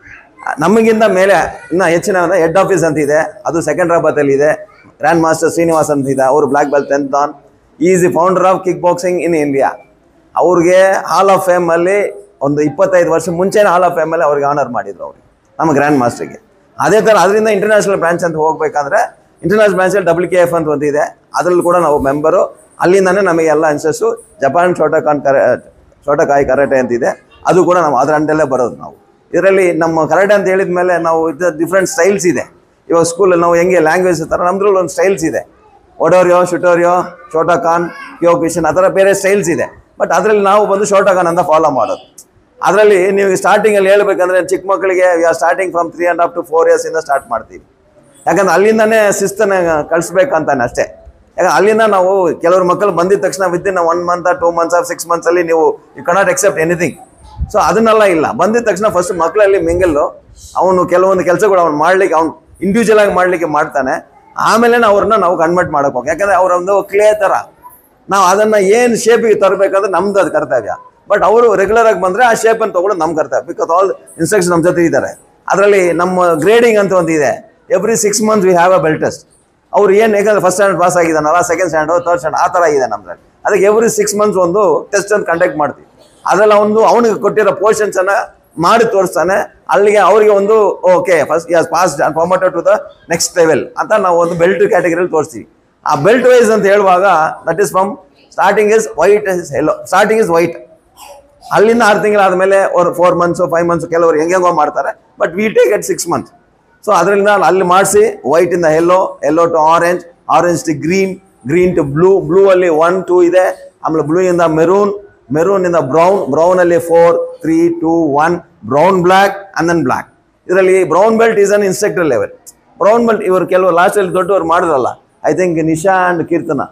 ನಮಗಿಂತ ಮೇಲೆ ಇನ್ನು ಹೆಚ್ಚಿನ ಹೆಡ್ ಆಫೀಸ್ ಅಂತ ಇದೆ ಅದು ಸೆಕೆಂಡ್ರಾಬಾದಲ್ಲಿ ಇದೆ ಗ್ರ್ಯಾಂಡ್ ಮಾಸ್ಟರ್ ಶ್ರೀನಿವಾಸ್ ಅಂತ ಇದೆ ಅವರು black belt tenth dan is the founder of kick boxing in India ಅವ್ರಿಗೆ ಹಾಲ್ ಆಫ್ ಫೇಮಲ್ಲಿ ಒಂದು ಇಪ್ಪತ್ತೈದು ವರ್ಷ ಮುಂಚೆನೇ ಹಾಲ್ ಆಫ್ ಫೇಮಲ್ಲಿ ಅವ್ರಿಗೆ ಆನರ್ ಮಾಡಿದ್ರು ಅವ್ರಿಗೆ ನಮ್ಮ ಗ್ರ್ಯಾಂಡ್ ಮಾಸ್ಟರ್ಗೆ ಅದೇ ಥರ ಅದರಿಂದ ಇಂಟರ್ನ್ಯಾಷನಲ್ ಬ್ರಾಂಚ್ ಅಂತ ಹೋಗ್ಬೇಕಂದ್ರೆ ಇಂಟರ್ನ್ಯಾಷನಲ್ ಬ್ರಾಂಚಲ್ಲಿ ಡಬ್ಲ್ಯೂ ಕೆ ಎಫ್ ಅಂತ ಒಂದಿದೆ ಅದರಲ್ಲಿ ಕೂಡ ನಾವು ಮೆಂಬರು ಅಲ್ಲಿಂದನೇ ನಮಗೆ ಎಲ್ಲ ಇನ್ಸಸ್ಸು ಜಪಾನ್ ಶೋಟಕಾನ್ ಕರ ಶೋಟಕಾಯಿ ಕರಾಟೆ ಅಂತಿದೆ ಅದು ಕೂಡ ನಾವು ಅದರ ಅಂಡಲ್ಲೇ ಬರೋದು ನಾವು ಇದರಲ್ಲಿ ನಮ್ಮ ಕರಾಟೆ ಅಂತ ಹೇಳಿದ ಮೇಲೆ ನಾವು ಇದು ಡಿಫ್ರೆಂಟ್ ಸ್ಟೈಲ್ಸ್ ಇದೆ ಇವಾಗ ಸ್ಕೂಲಲ್ಲಿ ನಾವು ಹೆಂಗೆ ಲ್ಯಾಂಗ್ವೇಜ್ ಥರ ನಮ್ದ್ರಲ್ಲಿ ಒಂದು ಸ್ಟೈಲ್ಸ್ ಇದೆ ಒಡೋರಿಯೋ ಶುಟೋರಿಯೋ ಶೋಟಕಾನ್ ಕ್ಯೋ ಕಿಶನ್ ಆ ಥರ ಬೇರೆ ಸ್ಟೈಲ್ಸ್ ಇದೆ ಬಟ್ ಅದರಲ್ಲಿ ನಾವು ಬಂದು ಶೋಟಕಾನ್ ಅಂತ ಫಾಲೋ ಮಾಡೋದು ಅದರಲ್ಲಿ ನೀವು ಸ್ಟಾರ್ಟಿಂಗಲ್ಲಿ ಹೇಳ್ಬೇಕಂದ್ರೆ ಚಿಕ್ಕ ಮಕ್ಕಳಿಗೆ we are starting from three and up to four ಇಯರ್ಸಿಂದ ಸ್ಟಾರ್ಟ್ ಮಾಡ್ತೀವಿ ಯಾಕಂದ್ರೆ ಅಲ್ಲಿಂದನೇ ಶಿಸ್ತನ್ನ ಕಳಿಸ್ಬೇಕಂತಾನೆ ಅಷ್ಟೇ ಯಾಕಂದ್ರೆ ಅಲ್ಲಿಂದ ನಾವು ಕೆಲವರು ಮಕ್ಕಳು ಬಂದಿದ ತಕ್ಷಣ within one month two months of six ಮಂತ್ಸಲ್ಲಿ ನೀವು you cannot except anything so ಅದನ್ನೆಲ್ಲ ಇಲ್ಲ ಬಂದಿದ ತಕ್ಷಣ ಫಸ್ಟ್ ಮಕ್ಕಳಲ್ಲಿ ಮಿಂಗಲ್ಲು ಅವನು ಕೆಲವೊಂದು ಕೆಲಸಗಳು ಅವ್ನು ಮಾಡ್ಲಿಕ್ಕೆ ಅವ್ನು ಇಂಡಿವಿಜುವಲ್ ಆಗಿ ಮಾಡ್ಲಿಕ್ಕೆ ಮಾಡ್ತಾನೆ ಆಮೇಲೆ ಅವ್ರನ್ನ ನಾವು ಕನ್ವರ್ಟ್ ಮಾಡಕ್ ಹೋಗಿ ಯಾಕಂದ್ರೆ ಅವರ ಒಂದು ಕ್ಲೇ ಥರ ನಾವು ಅದನ್ನ ಏನು ಶೇಪಿಗೆ ತರಬೇಕಂದ್ರೆ ನಮ್ದು ಅದು ಕರ್ತವ್ಯ ಬಟ್ ಅವರು ರೆಗ್ಯುಲರ್ ಆಗಿ ಬಂದ್ರೆ ಆ ಶೇಪನ್ನು ತಗೊಳ್ಳೋದು ನಮ್ಮ ಕರ್ತವ್ಯ ಬಿಕಾಸ್ ಆಲ್ ಇನ್ಸ್ಟ್ರಕ್ಷನ್ ನಮ್ಮ ಜೊತೆ ಇದ್ದಾರೆ ಅದರಲ್ಲಿ ನಮ್ಮ ಗ್ರೇಡಿಂಗ್ ಅಂತ ಒಂದು ಇದೆ every six months we have a belt test ಅವ್ರು ಏನು ಯಾಕಂದ್ರೆ ಫಸ್ಟ್ ಸ್ಟ್ಯಾಂಡರ್ಡ್ ಪಾಸ್ ಆಗಿದ್ದಾನಲ್ಲ ಸೆಕೆಂಡ್ ಸ್ಟ್ಯಾಂಡರ್ಡ್ ಥರ್ಡ್ ಸ್ಟ್ಯಾಂಡರ್ಡ್ ಆ ಥರ ಇದೆ ನಮ್ದ್ರಲ್ಲಿ ಅದಕ್ಕೆ ಎವ್ರಿ ಸಿಕ್ಸ್ ಮಂತ್ಸ್ ಒಂದು ಟೆಸ್ಟ್ ಅನ್ನು ಕಂಡಕ್ಟ್ ಮಾಡ್ತೀವಿ ಅದರಲ್ಲಿ ಒಂದು ಅವನಿಗೆ ಕೊಟ್ಟಿರೋ ಪೋರ್ಷನ್ಸ್ ಅನ್ನ ಮಾಡಿ ತೋರಿಸ್ತಾನೆ ಅಲ್ಲಿಗೆ ಅವರಿಗೆ ಒಂದು okay first as pass promoted to the next level ಅಂತ ನಾವು ಒಂದು ಬೆಲ್ಟ್ ಕ್ಯಾಟಗರಿಯಲ್ಲಿ ತೋರಿಸ್ತೀವಿ ಆ ಬೆಲ್ಟ್ ವೈಸ್ ಅಂತ ಹೇಳುವಾಗ that is from starting is white is yellow starting is white ಅಲ್ಲಿಂದ ಆರು ತಿಂಗಳಾದ್ಮೇಲೆ ಅವ್ರು ಫೋರ್ ಮಂತ್ಸು ಫೈವ್ ಮಂತ್ಸ್ ಕೆಲವರು ಹೆಂಗೆಂಗೋ ಮಾಡ್ತಾರೆ but we take at six months so ಅದರಿಂದ ಅಲ್ಲಿ ಮಾಡಿಸಿ ವೈಟ್ ಇಂದ yellow yellow to orange orange to green green to blue blue ಅಲ್ಲಿ ಒನ್ ಟೂ ಇದೆ ಆಮೇಲೆ ಬ್ಲೂ ಇಂದ ಮೆರೂನ್ ಮೆರೂನ್ ಇಂದ ಬ್ರೌನ್ ಬ್ರೌನ್ ಅಲ್ಲಿ four three two one brown black and then black ಇದರಲ್ಲಿ brown belt is an instructor level brown belt ಇವರು ಕೆಲವು ಲಾಸ್ಟಲ್ಲಿ ದೊಡ್ಡವರು ಮಾಡಿದ್ರಲ್ಲ I think Nisha and Keerthana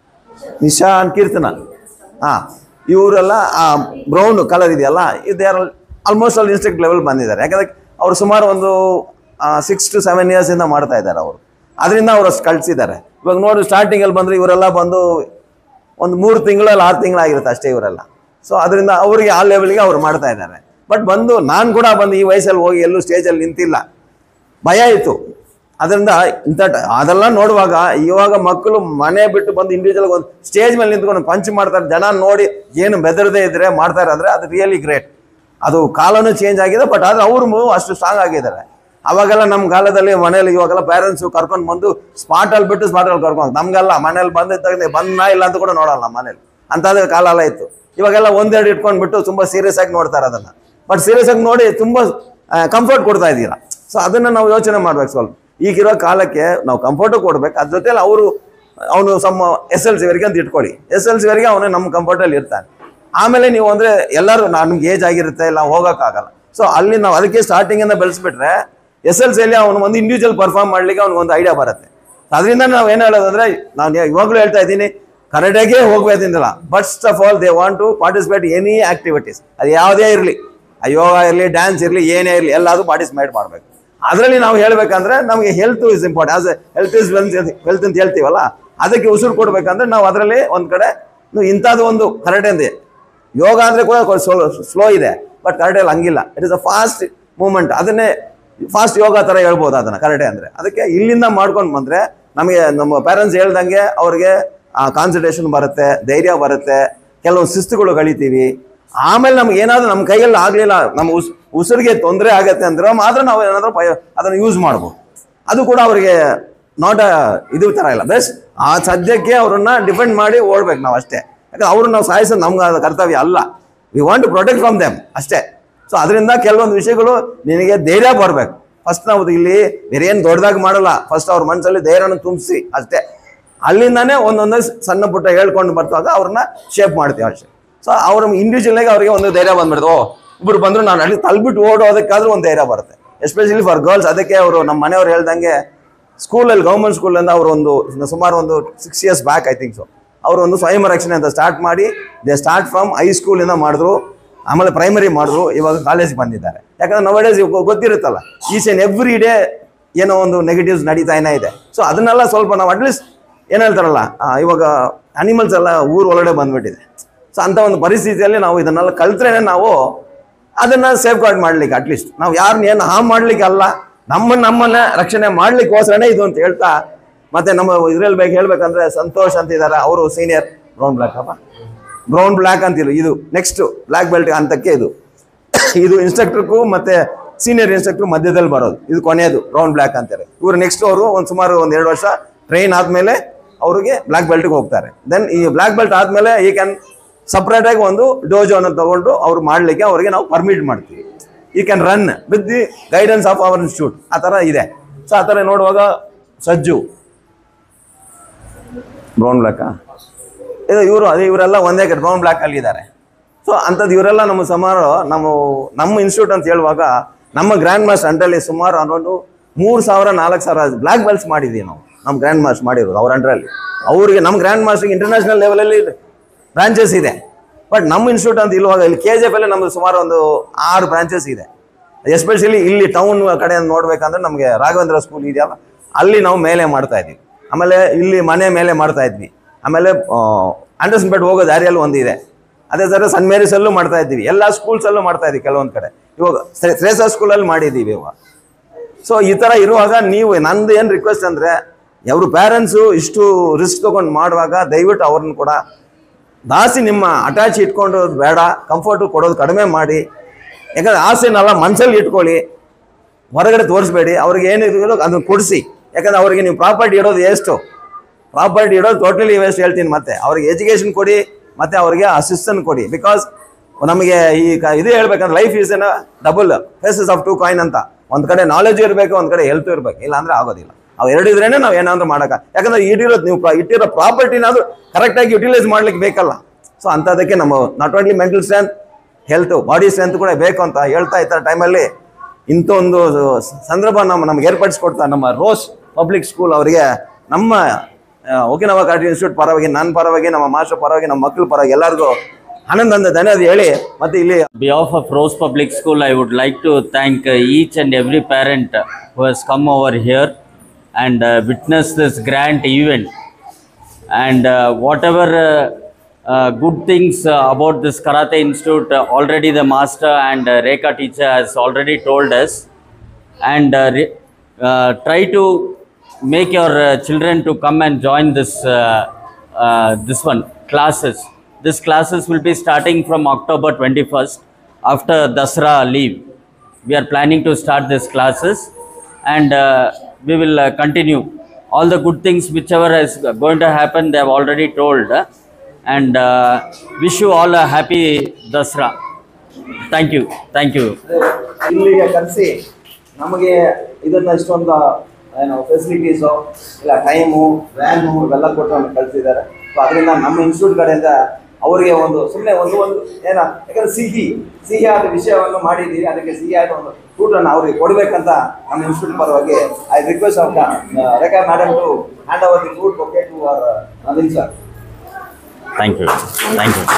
Nisha and ಕೀರ್ತನ ಹಾಂ ಇವರೆಲ್ಲ ಆ ಬ್ರೌನ್ ಕಲರ್ ಇದೆಯಲ್ಲ ಇದು ಯಾರು ಆಲ್ಮೋಸ್ಟ್ ಅಲ್ಲಿ ಇನ್ಸ್ಟ್ರಕ್ಟ್ ಲೆವೆಲ್ ಬಂದಿದ್ದಾರೆ ಯಾಕಂದ್ರೆ ಅವ್ರು ಸುಮಾರು ಒಂದು ಸಿಕ್ಸ್ ಟು ಸೆವೆನ್ ಇಯರ್ಸಿಂದ ಮಾಡ್ತಾ ಇದ್ದಾರೆ ಅವರು ಅದರಿಂದ ಅವರು ಅಷ್ಟು ಕಳಿಸಿದ್ದಾರೆ ಇವಾಗ ನೋಡಿ ಸ್ಟಾರ್ಟಿಂಗಲ್ಲಿ ಬಂದರೆ ಇವರೆಲ್ಲ ಬಂದು ಒಂದು ಮೂರು ತಿಂಗಳಲ್ಲಿ ಆರು ತಿಂಗಳಾಗಿರುತ್ತೆ ಅಷ್ಟೇ ಇವರೆಲ್ಲ ಸೊ ಅದರಿಂದ ಅವರಿಗೆ ಆ ಲೆವೆಲ್ಗೆ ಅವ್ರು ಮಾಡ್ತಾ ಇದ್ದಾರೆ ಬಟ್ ಬಂದು ನಾನು ಕೂಡ ಬಂದು ಈ ವಯಸ್ಸಲ್ಲಿ ಹೋಗಿ ಎಲ್ಲೂ ಸ್ಟೇಜಲ್ಲಿ ನಿಂತಿಲ್ಲ ಭಯ ಇತ್ತು ಅದರಿಂದ ಇಂಥ ಟ- ಅದೆಲ್ಲ ನೋಡುವಾಗ ಇವಾಗ ಮಕ್ಕಳು ಮನೆ ಬಿಟ್ಟು ಬಂದು ಇಂಡಿವಿಜುವಲ್ ಒಂದು ಸ್ಟೇಜ್ ಮೇಲೆ ನಿಂತ್ಕೊಂಡು ಪಂಚ್ ಮಾಡ್ತಾರೆ ಜನ ನೋಡಿ ಏನು ಬೆದರದೇ ಇದ್ರೆ ಮಾಡ್ತಾರೆ ಅಂದರೆ ಅದು ರಿಯಲಿ ಗ್ರೇಟ್ ಅದು ಕಾಲನೂ ಚೇಂಜ್ ಆಗಿದೆ ಬಟ್ ಆದರೆ ಅವರು ಅಷ್ಟು ಸ್ಟ್ರಾಂಗ್ ಆಗಿದ್ದಾರೆ ಅವಾಗೆಲ್ಲ ನಮ್ಮ ಕಾಲದಲ್ಲಿ ಮನೇಲಿ ಇವಾಗೆಲ್ಲ ಪೇರೆಂಟ್ಸು ಕರ್ಕೊಂಡು ಬಂದು ಸ್ಪಾಟಲ್ಲಿ ಬಿಟ್ಟು ಸ್ಪಾಟಲ್ಲಿ ಕರ್ಕೊಂಡು ನಮಗೆಲ್ಲ ಮನೇಲಿ ಬಂದಿದ್ದಾಗ ಬಂದ ಇಲ್ಲ ಅಂತ ಕೂಡ ನೋಡಲ್ಲ ನಮ್ಮ ಮನೇಲಿ ಅಂತಾದ್ರೆ ಕಾಲ ಎಲ್ಲ ಇತ್ತು ಇವಾಗೆಲ್ಲ ಒಂದೆರಡು ಇಟ್ಕೊಂಡು ಬಿಟ್ಟು ತುಂಬ ಸೀರಿಯಸ್ ಆಗಿ ನೋಡ್ತಾರೆ ಅದನ್ನು ಬಟ್ ಸೀರಿಯಸ್ ಆಗಿ ನೋಡಿ ತುಂಬ ಕಂಫರ್ಟ್ ಕೊಡ್ತಾ ಇದ್ದೀರಾ ಸೊ ಅದನ್ನು ನಾವು ಯೋಚನೆ ಮಾಡ್ಬೇಕು ಸ್ವಲ್ಪ ಈಗಿರೋ ಕಾಲಕ್ಕೆ ನಾವು ಕಂಫರ್ಟು ಕೊಡ್ಬೇಕು ಅದ್ರ ಜೊತೆಲಿ ಅವರು ಅವನು ಸಮ್ಮ ಎಸ್ ಎಲ್ ಸಿವರೆಗೆ ಅಂತ ಇಟ್ಕೊಳ್ಳಿ ಎಸ್ ಎಲ್ ಸಿವರೆಗೆ ಅವನು ನಮ್ಮ ಕಂಫರ್ಟಲ್ಲಿ ಇರ್ತಾನೆ ಆಮೇಲೆ ನೀವು ಅಂದರೆ ಎಲ್ಲರೂ ನಮ್ಗೆ ಏಜ್ ಆಗಿರುತ್ತೆ ಇಲ್ಲ ಹೋಗೋಕ್ಕಾಗಲ್ಲ ಸೊ ಅಲ್ಲಿ ನಾವು ಅದಕ್ಕೆ ಸ್ಟಾರ್ಟಿಂಗಿಂದ ಬೆಳೆಸ್ಬಿಟ್ರೆ ಎಸ್ ಎಲ್ ಸಿಯಲ್ಲಿ ಅವನು ಒಂದು ಇಂಡಿವಿಜುವಲ್ ಪರ್ಫಾರ್ಮ್ ಮಾಡ್ಲಿಕ್ಕೆ ಅವ್ನಿಗೆ ಒಂದು ಐಡಿಯಾ ಬರುತ್ತೆ ಅದರಿಂದ ನಾವು ಏನು ಹೇಳೋದಂದ್ರೆ ನಾನು ಇವಾಗಲೂ ಹೇಳ್ತಾ ಇದ್ದೀನಿ ಕನ್ನಡಗೆ ಹೋಗ್ಬೇಕಂತಿಲ್ಲ first of all they want to participate any activities ಅದು ಯಾವುದೇ ಇರಲಿ ಯೋಗ ಇರಲಿ ಡ್ಯಾನ್ಸ್ ಇರಲಿ ಏನೇ ಇರಲಿ ಎಲ್ಲಾದರೂ ಪಾರ್ಟಿಸಿಪೇಟ್ ಮಾಡಬೇಕು ಅದರಲ್ಲಿ ನಾವು ಹೇಳ್ಬೇಕಂದ್ರೆ ನಮಗೆ health is important as health is wealth health ಅಂತ ಹೇಳ್ತೀವಲ್ಲ ಅದಕ್ಕೆ ಉಸಿರು ಕೊಡ್ಬೇಕಂದ್ರೆ ನಾವು ಅದರಲ್ಲಿ ಒಂದು ಕಡೆ ನೀವು ಇಂಥದ್ದು ಒಂದು ಕರೆಕ್ಟ್ ಇದೆ ಯೋಗ ಅಂದರೆ ಕೂಡ ಸ್ಲೋ ಇದೆ ಬಟ್ ಕರೆಕ್ಟಲ್ಲಿ ಹಂಗಿಲ್ಲ it is a fast movement ಅದನ್ನೇ ಫಾಸ್ಟ್ ಯೋಗ ಥರ ಹೇಳ್ಬೋದು ಅದನ್ನು ಕರೆಕ್ಟೇ ಅಂದರೆ ಅದಕ್ಕೆ ಇಲ್ಲಿಂದ ಮಾಡ್ಕೊಂಡು ಬಂದರೆ ನಮಗೆ ನಮ್ಮ ಪೇರೆಂಟ್ಸ್ ಹೇಳ್ದಂಗೆ ಅವ್ರಿಗೆ ಕಾನ್ಸಂಟ್ರೇಷನ್ ಬರುತ್ತೆ ಧೈರ್ಯ ಬರುತ್ತೆ ಕೆಲವು ಶಿಸ್ತುಗಳು ಕಳಿತೀವಿ ಆಮೇಲೆ ನಮ್ಗೆ ಏನಾದರೂ ನಮ್ಮ ಕೈಯಲ್ಲಿ ಆಗಲಿಲ್ಲ ನಮ್ಮ ಉಸ್ ಉಸಿರಿಗೆ ತೊಂದರೆ ಆಗತ್ತೆ ಅಂದ್ರೆ ಮಾತ್ರ ನಾವು ಏನಾದರೂ ಪಯ ಅದನ್ನು ಯೂಸ್ ಮಾಡ್ಬೋದು ಅದು ಕೂಡ ಅವರಿಗೆ ನಾಟ್ ಇದು ಥರ ಇಲ್ಲ ಬೆಸ್ಟ್ ಆ ಸದ್ಯಕ್ಕೆ ಅವ್ರನ್ನ ಡಿಪೆಂಡ್ ಮಾಡಿ ಓಡ್ಬೇಕು ನಾವು ಅಷ್ಟೇ ಯಾಕಂದ್ರೆ ಅವ್ರನ್ನ ನಾವು ಸಾಯಿಸೋದು ನಮ್ಗೆ ಅದು ಕರ್ತವ್ಯ ಅಲ್ಲ we want to protect from them ಅಷ್ಟೇ ಸೊ ಅದರಿಂದ ಕೆಲವೊಂದು ವಿಷಯಗಳು ನಿನಗೆ ಧೈರ್ಯ ಬರಬೇಕು ಫಸ್ಟ್ ನಾವು ಇಲ್ಲಿ ಬೇರೆ ಏನು ದೊಡ್ಡದಾಗಿ ಮಾಡಲ್ಲ ಫಸ್ಟ್ ಅವ್ರ ಮನಸ್ಸಲ್ಲಿ ಧೈರ್ಯನ ತುಂಬಿಸಿ ಅಷ್ಟೇ ಅಲ್ಲಿಂದಾನೇ ಒಂದೊಂದು ಸಣ್ಣ ಪುಟ್ಟ ಹೇಳ್ಕೊಂಡು ಬರ್ತಾಗ ಅವ್ರನ್ನ ಶೇಪ್ ಮಾಡ್ತೀವಿ ಅಷ್ಟೇ ಸೊ ಅವ್ರ ಇಂಡಿವಿಜುವಲ್ನಾಗ ಅವ್ರಿಗೆ ಒಂದು ಧೈರ್ಯ ಬಂದ್ಬಿಡ್ತು ಓ ಇಬ್ರು ಬಂದ್ರು ನಾನು ಅಲ್ಲಿ ತಲ್ಬಿಟ್ಟು ಓಡೋದಕ್ಕಾದ್ರೂ ಒಂದು ಧೈರ್ಯ ಬರುತ್ತೆ ಎಸ್ಪೆಷಲಿ ಫಾರ್ ಗರ್ಲ್ಸ್ ಅದಕ್ಕೆ ಅವರು ನಮ್ಮ ಮನೆಯವ್ರು ಹೇಳ್ದಂಗೆ ಸ್ಕೂಲಲ್ಲಿ ಗೌರ್ಮೆಂಟ್ ಸ್ಕೂಲಿಂದ ಅವರು ಒಂದು ಸುಮಾರು ಒಂದು six years back I think so ಅವರು ಒಂದು ಸ್ವಯಂ ರಕ್ಷಣೆ ಅಂತ ಸ್ಟಾರ್ಟ್ ಮಾಡಿ ದೇ ಸ್ಟಾರ್ಟ್ ಫ್ರಮ್ ಹೈಸ್ಕೂಲಿಂದ ಮಾಡಿದ್ರು ಆಮೇಲೆ ಪ್ರೈಮರಿ ಮಾಡಿದ್ರು ಇವಾಗ ಕಾಲೇಜ್ಗೆ ಬಂದಿದ್ದಾರೆ ಯಾಕಂದ್ರೆ ನವಡೇಸ್ ಗೊತ್ತಿರುತ್ತಲ್ಲ ಈಚ್ ಆ್ಯಂಡ್ ಎವ್ರಿ ಡೇ ಏನೋ ಒಂದು ನೆಗೆಟಿವ್ಸ್ ನಡೀತಾನೆ ಇದೆ ಸೊ ಅದನ್ನೆಲ್ಲ ಸ್ವಲ್ಪ ನಾವು ಅಟ್ಲೀಸ್ಟ್ ಏನು ಹೇಳ್ತಾರಲ್ಲ ಆ, ಇವಾಗ ಅನಿಮಲ್ಸ್ ಎಲ್ಲ ಊರು ಒಳಗಡೆ ಬಂದ್ಬಿಟ್ಟಿದೆ ಸೊ ಅಂಥ ಒಂದು ಪರಿಸ್ಥಿತಿಯಲ್ಲಿ ನಾವು ಇದನ್ನೆಲ್ಲ ಕಲ್ತ್ರೇನೆ ನಾವು ಅದನ್ನ ಸೇಫ್ ಗಾರ್ಡ್ ಮಾಡ್ಲಿಕ್ಕೆ ಅಟ್ಲೀಸ್ಟ್ ನಾವು ಯಾರನ್ನ ಏನು ಹಾಮ್ ಮಾಡ್ಲಿಕ್ಕೆ ಅಲ್ಲ ನಮ್ಮನ್ನ ನಮ್ಮನ್ನ ರಕ್ಷಣೆ ಮಾಡ್ಲಿಕ್ಕೋಸ್ಕರನೇ ಇದು ಅಂತ ಹೇಳ್ತಾ ಮತ್ತೆ ನಮ್ಮ ಇದ್ರಲ್ಲಿ ಬೇಕು ಹೇಳ್ಬೇಕಂದ್ರೆ ಸಂತೋಷ್ ಅಂತ ಇದ್ದಾರೆ ಅವರು ಸೀನಿಯರ್ ಬ್ರೌನ್ ಬ್ಲ್ಯಾಕ್ ಅಪ್ಪ ಬ್ರೌನ್ ಬ್ಲ್ಯಾಕ್ ಅಂತಿಲ್ಲ ಇದು ನೆಕ್ಸ್ಟ್ ಬ್ಲ್ಯಾಕ್ ಬೆಲ್ಟ್ ಹಂತಕ್ಕೆ ಇದು ಇದು ಇನ್ಸ್ಟ್ರಕ್ಟರ್ಗೂ ಮತ್ತೆ ಸೀನಿಯರ್ ಇನ್ಸ್ಟ್ರಕ್ಟರ್ ಮಧ್ಯದಲ್ಲಿ ಬರೋದು ಇದು ಕೊನೆಯದು ಬ್ರೌನ್ ಬ್ಲ್ಯಾಕ್ ಅಂತಾರೆ ಇವರು ನೆಕ್ಸ್ಟ್ ಅವರು ಒಂದು ಸುಮಾರು ಒಂದು ಎರಡು ವರ್ಷ ಟ್ರೈನ್ ಆದ್ಮೇಲೆ ಅವರಿಗೆ ಬ್ಲ್ಯಾಕ್ ಬೆಲ್ಟ್ಗೆ ಹೋಗ್ತಾರೆ ದೆನ್ ಈ ಬ್ಲ್ಯಾಕ್ ಬೆಲ್ಟ್ ಆದ್ಮೇಲೆ ಈ ಕ್ಯಾನ್ ಸಪ್ರೇಟ್ ಆಗಿ ಒಂದು ಡೋಜೋನ ತಗೊಂಡು ಅವ್ರು ಮಾಡ್ಲಿಕ್ಕೆ ಅವರಿಗೆ ನಾವು ಪರ್ಮಿಟ್ ಮಾಡ್ತೀವಿ ಈ can run with the guidance of our institute ಆ ಥರ ಇದೆ ಸೊ ಆ ಥರ ನೋಡುವಾಗ ಸಜ್ಜು ಬ್ರೌನ್ ಬ್ಲ್ಯಾಕಾ ಇದು ಇವರು ಅದೇ ಇವರೆಲ್ಲ ಒಂದೇ ಬ್ರೌನ್ ಬ್ಲ್ಯಾಕ್ ಅಲ್ಲಿ ಇದ್ದಾರೆ ಸೊ ಅಂಥದ್ದು ಇವರೆಲ್ಲ ನಮ್ಮ ಸುಮಾರು ನಮ್ಮ ನಮ್ಮ ಇನ್ಸ್ಟಿಟ್ಯೂಟ್ ಅಂತ ಹೇಳುವಾಗ ನಮ್ಮ ಗ್ರ್ಯಾಂಡ್ ಮಾಸ್ಟರ್ ಅಂಡರಲ್ಲಿ ಸುಮಾರು ಅನ್ನೊಂದು ಮೂರು ಸಾವಿರ ನಾಲ್ಕು ಸಾವಿರ ಬ್ಲ್ಯಾಕ್ ಬೆಲ್ಟ್ಸ್ ಮಾಡಿದ್ದೀವಿ ನಾವು ನಮ್ಮ ಗ್ರ್ಯಾಂಡ್ ಮಾಸ್ಟರ್ ಮಾಡಿರೋದು ಅವ್ರ ಅಂಡರಲ್ಲಿ ಅವರಿಗೆ ನಮ್ಮ ಗ್ರ್ಯಾಂಡ್ ಮಾಸ್ಟರ್ಗೆ ಇಂಟರ್ನ್ಯಾಷನಲ್ ಲೆವೆಲಲ್ಲಿ ಬ್ರಾಂಚಸ್ ಇದೆ ಬಟ್ ನಮ್ಮ ಇನ್ಸ್ಟಿಟ್ಯೂಟ್ ಅಂತ ಇರುವಾಗ ಇಲ್ಲಿ ಕೆ ಜಿ ಎಫ್ ಅಲ್ಲಿ ನಮ್ದು ಸುಮಾರು ಒಂದು ಆರು ಬ್ರಾಂಚಸ್ ಇದೆ ಎಸ್ಪೆಷಲಿ ಇಲ್ಲಿ ಟೌನ್ ಕಡೆ ನೋಡ್ಬೇಕಂದ್ರೆ ನಮಗೆ ರಾಘವೇಂದ್ರ ಸ್ಕೂಲ್ ಇದೆಯಲ್ಲ ಅಲ್ಲಿ ನಾವು ಮೇಲೆ ಮಾಡ್ತಾ ಇದ್ವಿ ಆಮೇಲೆ ಇಲ್ಲಿ ಮನೆ ಮೇಲೆ ಮಾಡ್ತಾ ಇದ್ವಿ ಆಮೇಲೆ ಅಂಡರ್ಸನ್ ಬೆಡ್ ಹೋಗೋ ದಾರಿಯಲ್ಲಿ ಒಂದಿದೆ ಅದೇ ಥರ ಸನ್ ಮೇರಿಸಲ್ಲೂ ಮಾಡ್ತಾ ಇದ್ದೀವಿ ಎಲ್ಲ ಸ್ಕೂಲ್ಸಲ್ಲೂ ಮಾಡ್ತಾ ಇದ್ವಿ ಕೆಲವೊಂದು ಕಡೆ ಇವಾಗ ಶ್ರೇಷ ಸ್ಕೂಲಲ್ಲಿ ಮಾಡಿದ್ದೀವಿ ಇವಾಗ ಸೊ ಈ ಥರ ಇರುವಾಗ ನೀವು ನಂದು ಏನು ರಿಕ್ವೆಸ್ಟ್ ಅಂದರೆ ಅವರು ಪ್ಯಾರೆಂಟ್ಸು ಇಷ್ಟು ರಿಸ್ಕ್ ತೊಗೊಂಡು ಮಾಡುವಾಗ ದಯವಿಟ್ಟು ಅವ್ರನ್ನ ಕೂಡ ಜಾಸ್ತಿ ನಿಮ್ಮ ಅಟ್ಯಾಚ್ ಇಟ್ಕೊಂಡು ಬೇಡ ಕಂಫರ್ಟು ಕೊಡೋದು ಕಡಿಮೆ ಮಾಡಿ ಯಾಕಂದ್ರೆ ಆಸೆನೆಲ್ಲ ಮನಸ್ಸಲ್ಲಿ ಇಟ್ಕೊಳ್ಳಿ ಹೊರಗಡೆ ತೋರಿಸ್ಬೇಡಿ ಅವ್ರಿಗೆ ಏನಿದೆಯೋ ಅದನ್ನು ಕೊಡಿಸಿ ಯಾಕಂದ್ರೆ ಅವ್ರಿಗೆ ನೀವು ಪ್ರಾಪರ್ಟಿ ಇಡೋದು ಎಷ್ಟು ಪ್ರಾಪರ್ಟಿ ಇಡೋದು ಟೋಟಲಿ ವೇಸ್ಟ್ ಹೇಳ್ತೀನಿ ಮತ್ತೆ ಅವ್ರಿಗೆ ಎಜುಕೇಷನ್ ಕೊಡಿ ಮತ್ತೆ ಅವ್ರಿಗೆ ಅಸಿಸ್ಟೆಂಟ್ ಕೊಡಿ ಬಿಕಾಸ್ ನಮಗೆ ಈ ಕ- ಇದು ಹೇಳ್ಬೇಕಂದ್ರೆ life is an double faces of two coin ಅಂತ ಒಂದು ಕಡೆ ನಾಲೆಜ್ ಇರಬೇಕು ಒಂದು ಕಡೆ ಹೆಲ್ತ್ ಇರಬೇಕು ಇಲ್ಲ ಅಂದ್ರೆ ಆಗೋದಿಲ್ಲ ಅವು ಎರಡು ಇದ್ರೇನೆ ನಾವು ಏನಾದ್ರು ಮಾಡಕ ಯಾಕಂದ್ರೆ ಇಟ್ಟಿರೋದು ನೀವು ಪ್ರ- ಇಟ್ಟಿರೋ ಪ್ರಾಪರ್ಟಿನಾದ್ರು ಕರೆಕ್ಟಾಗಿ ಯುಟಿಲೈಸ್ ಮಾಡ್ಲಿಕ್ಕೆ ಬೇಕಲ್ಲ ಸೊ ಅಂಥದಕ್ಕೆ ನಮ್ಮ not only mental strength health body strength ಕೂಡ ಬೇಕು ಅಂತ ಹೇಳ್ತಾ ಇದ್ದ ಟೈಮಲ್ಲಿ ಇಂಥ ಒಂದು ಸಂದರ್ಭ ನಮ್ಮ ನಮ್ಗೆ ಏರ್ಪಡಿಸ್ಕೊಡ್ತಾ ನಮ್ಮ ರೋಸ್ ಪಬ್ಲಿಕ್ ಸ್ಕೂಲ್ ಅವರಿಗೆ ನಮ್ಮ ಓಕಿನವ ಕಾರ್ಟಿ ಇನ್ಸ್ಟಿಟ್ಯೂಟ್ ಪರವಾಗಿ ನನ್ನ ಪರವಾಗಿ ನಮ್ಮ ಮಾಸ್ಟರ್ ಪರವಾಗಿ ನಮ್ಮ ಮಕ್ಕಳ ಪರವಾಗಿ ಎಲ್ಲರಿಗೂ ಆನಂದ ಧನ್ಯವಾದ ಹೇಳಿ ಮತ್ತೆ ಇಲ್ಲಿ On behalf of Rose Public School, I would like to thank uh, each and every parent uh, who has come over here and uh, witnessed this grand event. And uh, whatever uh, uh, good things uh, about this Karate Institute, uh, already the master and uh, Rekha teacher has already told us. And uh, re- uh, try to make your uh, children to come and join this uh, uh, this one classes. This classes will be starting from October 21st after Dasra leave. We are planning to start these classes and uh, we will uh, continue. All the good things whichever is going to happen, they have already told. uh, and uh, wish you all a happy Dasra. Thank you. Thank you. ಇಲ್ಲಿಗೆ ಕರೆಸಿ ನಮಗೆ ಇದನ್ನ ಇಷ್ಟೊಂದು ಏನು ಫೆಸಿಲಿಟೀಸು ಇಲ್ಲ ಟೈಮು ವ್ಯಾನು ಇವೆಲ್ಲ ಕೊಟ್ಟು ನಮಗೆ ಕಳಿಸಿದ್ದಾರೆ ಸೊ ಅದರಿಂದ ನಮ್ಮ ಇನ್ಸ್ಟಿಟ್ಯೂಟ್ ಕಡೆಯಿಂದ ಅವರಿಗೆ ಒಂದು ಸುಮ್ಮನೆ ಒಂದು ಒಂದು ಏನ ಯಾಕಂದ್ರೆ ಸಿಹಿ ಸಿಹಿಯಾದ ವಿಷಯವನ್ನು ಮಾಡಿದ್ದೀವಿ ಅದಕ್ಕೆ ಸಿಹಿಯಾದ ಒಂದು ಫ್ರೂಟನ್ನು ಅವ್ರಿಗೆ ಕೊಡಬೇಕಂತ ನಮ್ಮ ಇನ್ಸ್ಟಿಟ್ಯೂಟ್ ಪರವಾಗಿ I request of Rekha madam to hand over the fruit okay to our Naveen sir Thank you. Thank you.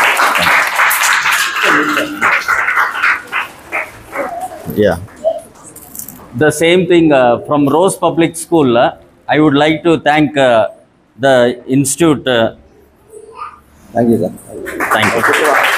Yeah The same thing uh, from Rose Public School. uh, I would like to thank uh, the institute. Uh, thank you sir thank you.